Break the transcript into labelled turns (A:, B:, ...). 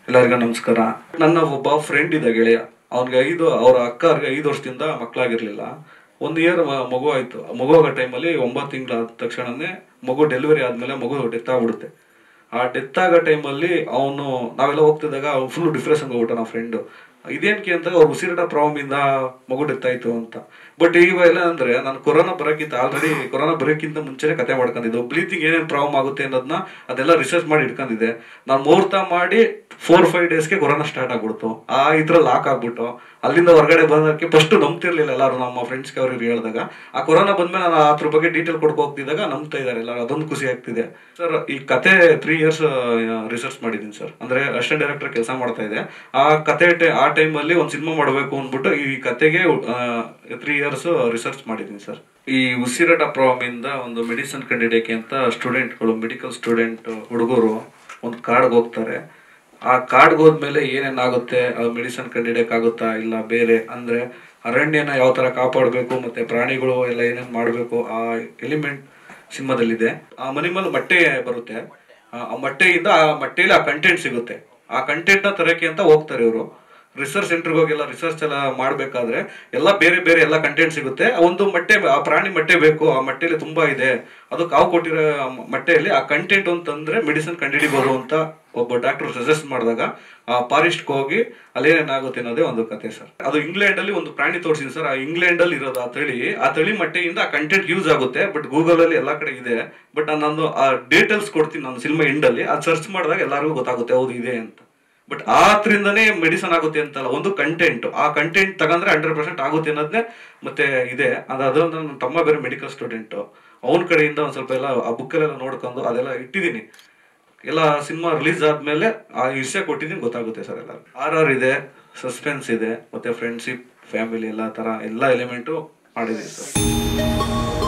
A: ಎಲ್ಲರಿಗೂ ನಮಸ್ಕಾರ ನನ್ನ ಒಬ್ಬ ಫ್ರೆಂಡ್ ಇದ್ದ ಗೆಳೆಯ ಅವ್ನಿಗೆ ಐದು ಅವ್ರ ಅಕ್ಕವ್ರಿಗೆ ಐದು ವರ್ಷದಿಂದ ಮಕ್ಕಳಾಗಿರ್ಲಿಲ್ಲ ಒಂದು ಇಯರ್ ಮಗು ಆಯ್ತು ಮಗು ಆಗೋ ಟೈಮಲ್ಲಿ ಒಂಬತ್ತು ತಿಂಗಳು ಆದ ತಕ್ಷಣನೇ ಮಗು ಡೆಲಿವರಿ ಆದ್ಮೇಲೆ ಮಗು ಡೆತ್ ಆಗ್ಬಿಡುತ್ತೆ ಆ ಡೆತ್ ಆಗೋ ಟೈಮಲ್ಲಿ ಅವನು ನಾವೆಲ್ಲ ಹೋಗ್ತಿದ್ದಾಗ ಅವ್ನು ಫುಲ್ ಡಿಪ್ರೆಷನ್ ಹೋಗ್ಬಿಟ್ಟ ನಮ್ಮ ಫ್ರೆಂಡು ಇದೇನಕ್ಕೆ ಅಂತ ಅವ್ರು ಉಸಿರಾಟ ಪ್ರಾಬ್ಲಮ್ ಇಂದ ಮಗು ಡೆತ್ ಆಯ್ತು ಅಂತ ಬಟ್ ಈಗ ಎಲ್ಲ ಅಂದ್ರೆ ನಾನು ಕೊರೋನಾ ಬರೋಕ್ಕಿಂತ ಆಲ್ರೆಡಿ ಕೊರೋನಾ ಬರೋಕ್ಕಿಂತ ಮುಂಚೆನೆ ಕತೆ ಮಾಡ್ಕೊಂಡಿದ್ದೆ ಬ್ಲೀತಿಂಗ್ ಏನೇನು ಪ್ರಾಬ್ಲಮ್ ಆಗುತ್ತೆ ಅನ್ನೋದನ್ನ ಅದೆಲ್ಲ ರಿಸರ್ಚ್ ಮಾಡಿ ಇಟ್ಕೊಂಡಿದ್ದೆ ನಾನು ಮುಹೂರ್ತ ಮಾಡಿ ಫೋರ್ ಫೈವ್ ಡೇಸ್ಗೆ ಕೊರೋನಾ ಸ್ಟಾರ್ಟ್ ಆಗ್ಬಿಡ್ತು ಆ ಇದ್ರ ಲಾಕ್ ಆಗ್ಬಿಟ್ಟು ಅಲ್ಲಿಂದ ಹೊರಗಡೆ ಬಂದಕ್ಕೆ ಫಸ್ಟ್ ನಂಬ್ತಿರ್ಲಿಲ್ಲ ಎಲ್ಲರೂ ನಮ್ಮ ಫ್ರೆಂಡ್ಸ್ಗೆ ಅವ್ರಿಗೆ ಹೇಳಿದಾಗ ಆ ಕೊರೋನಾ ಬಂದ್ಮೇಲೆ ನಾನು ಅದ್ರ ಬಗ್ಗೆ ಡೀಟೇಲ್ ಕೊಡ್ಕೊ ಹೋಗ್ತಿದ್ದಾಗ ನಂಬ್ತಾ ಇದ್ದಾರೆ ಎಲ್ಲರೂ ಅದೊಂದು ಖುಷಿ ಆಗ್ತಿದೆ ಸರ್ ಈ ಕತೆ ತ್ರೀ ಇಯರ್ಸ್ ರಿಸರ್ಚ್ ಮಾಡಿದ್ದೀನಿ ಸರ್ ಅಂದ್ರೆ ಅಸಿಸ್ಟೆಂಟ್ ಡೈರೆಕ್ಟರ್ ಕೆಲಸ ಮಾಡ್ತಾ ಇದೆ ಆ ಕತೆ ಟೈ- ಆ ಟೈಮಲ್ಲಿ ಒಂದು ಸಿನಿಮಾ ಮಾಡಬೇಕು ಅಂದ್ಬಿಟ್ಟು ಈ ಕತೆಗೆ ತ್ರೀ ಇಯರ್ಸ್ ರಿಸರ್ಚ್ ಮಾಡಿದ್ದೀನಿ ಸರ್ ಈ ಉಸಿರಾಟ ಪ್ರಾಬ್ಲಮ್ ಇಂದ ಒಂದು ಮೆಡಿಸಿನ್ ಕಂಡಿಡಿಯಕ್ಕೆ ಅಂತ ಸ್ಟೂಡೆಂಟ್ಗಳು ಮೆಡಿಕಲ್ ಸ್ಟೂಡೆಂಟ್ ಹುಡುಗರು ಒಂದು ಕಾರ್ಡ್ಗೆ ಹೋಗ್ತಾರೆ ಆ ಕಾರ್ಡ್ಗೆ ಹೋದ್ಮೇಲೆ ಏನೇನಾಗುತ್ತೆ ಆ ಮೆಡಿಸನ್ ಕಂಡಿಡಿಯಕ್ಕಾಗುತ್ತಾ ಇಲ್ಲ ಬೇರೆ ಅಂದ್ರೆ ಅರಣ್ಯನ ಯಾವ ತರ ಕಾಪಾಡಬೇಕು ಮತ್ತೆ ಪ್ರಾಣಿಗಳು ಎಲ್ಲ ಏನೇನ್ ಮಾಡಬೇಕು ಆ ಎಲಿಮೆಂಟ್ ಸಿನಿಮಾದಲ್ಲಿದೆ ಆ ಮನೆ ಮೇಲೆ ಮೊಟ್ಟೆ ಬರುತ್ತೆ ಆ ಆ ಮೊಟ್ಟೆಯಿಂದ ಆ ಮೊಟ್ಟೆಯಲ್ಲಿ ಆ ಕಂಟೆಂಟ್ ಸಿಗುತ್ತೆ ಆ ಕಂಟೆಂಟ್ ನ ತರಕ್ಕೆ ಅಂತ ಹೋಗ್ತಾರೆ ಇವರು ರಿಸರ್ಚ್ ಸೆಂಟರ್ಗೆ ಹೋಗೆಲ್ಲ ರಿಸರ್ಚ್ ಎಲ್ಲ ಮಾಡಬೇಕಾದ್ರೆ ಎಲ್ಲ ಬೇರೆ ಬೇರೆ ಎಲ್ಲ ಕಂಟೆಂಟ್ ಸಿಗುತ್ತೆ ಆ ಒಂದು ಮೊಟ್ಟೆ ಆ ಪ್ರಾಣಿ ಮೊಟ್ಟೆ ಬೇಕು ಆ ಮೊಟ್ಟೆಲಿ ತುಂಬಾ ಇದೆ ಅದು ಕಾವು ಕೊಟ್ಟಿರೋ ಆ ಮ- ಮೊಟ್ಟೆಯಲ್ಲಿ ಆ ಕಂಟೆಂಟ್ ಅಂತಂದ್ರೆ ಮೆಡಿಸಿನ್ ಕಂಡುಹಿಡಿಬೋದು ಅಂತ ಒಬ್ಬ ಡಾಕ್ಟರ್ ಸಜೆಸ್ಟ್ ಮಾಡಿದಾಗ ಆ ಫಾರೆಸ್ಟ್ ಹೋಗಿ ಅಲ್ಲೇನೇನಾಗುತ್ತೆ ಅನ್ನೋದೇ ಒಂದು ಕತೆ ಸರ್ ಅದು ಇಂಗ್ಲೆಂಡ್ ಅಲ್ಲಿ ಒಂದು ಪ್ರಾಣಿ ತೋರಿಸಿದೆ ಸರ್ ಆ ಇಂಗ್ಲೆಂಡ್ ಅಲ್ಲಿ ಇರೋದು ಆ ತಳಿ ಆ ತಳಿ ಮೊಟ್ಟೆಯಿಂದ ಆ ಕಂಟೆಂಟ್ ಯೂಸ್ ಆಗುತ್ತೆ ಬಟ್ ಗೂಗಲ್ ಅಲ್ಲಿ ಎಲ್ಲಾ ಕಡೆ ಇದೆ ಬಟ್ ನಾನು ಆ ಡೀಟೇಲ್ಸ್ ಕೊಡ್ತೀನಿ ನಾನು ಸಿನಿಮಾ ಎಂಡ್ ಅಲ್ಲಿ ಅದು ಸರ್ಚ್ ಮಾಡಿದಾಗ ಎಲ್ಲರಿಗೂ ಗೊತ್ತಾಗುತ್ತೆ ಹೌದು ಇದೆ ಅಂತ ಬಟ್ ಆದ್ರಿಂದನೇ ಮೆಡಿಸನ್ ಆಗುತ್ತೆ ಅಂತಲ್ಲ ಒಂದು ಕಂಟೆಂಟ್ ಆ ಕಂಟೆಂಟ್ ತಗಂದ್ರೆ ಹಂಡ್ರೆಡ್ ಪರ್ಸೆಂಟ್ ಆಗುತ್ತೆ ಅನ್ನೋದನ್ನೇ ಮತ್ತೆ ಇದೆ ಅದು ಅದೊಂದು ನನ್ನ ತಮ್ಮ ಬೇರೆ ಮೆಡಿಕಲ್ ಸ್ಟೂಡೆಂಟ್ ಅವನ ಕಡೆಯಿಂದ ಒಂದ್ ಸ್ವಲ್ಪ ಎಲ್ಲ ಆ ಬುಕ್ಕಲ್ಲೆಲ್ಲ ನೋಡ್ಕೊಂಡು ಅದೆಲ್ಲ ಇಟ್ಟಿದ್ದೀನಿ ಎಲ್ಲ ಸಿನಿಮಾ ರಿಲೀಸ್ ಆದ್ಮೇಲೆ ಆ ವಿಷಯ ಕೊಟ್ಟಿದ್ದೀನಿ ಗೊತ್ತಾಗುತ್ತೆ ಸರ್ ಎಲ್ಲ ಆರ್ ಆರ್ ಇದೆ ಸಸ್ಪೆನ್ಸ್ ಇದೆ ಮತ್ತೆ ಫ್ರೆಂಡ್ಶಿಪ್ ಫ್ಯಾಮಿಲಿ ಎಲ್ಲ ತರ ಎಲ್ಲ ಎಲಿಮೆಂಟು ಮಾಡಿದ್ದೀನಿ ಸರ್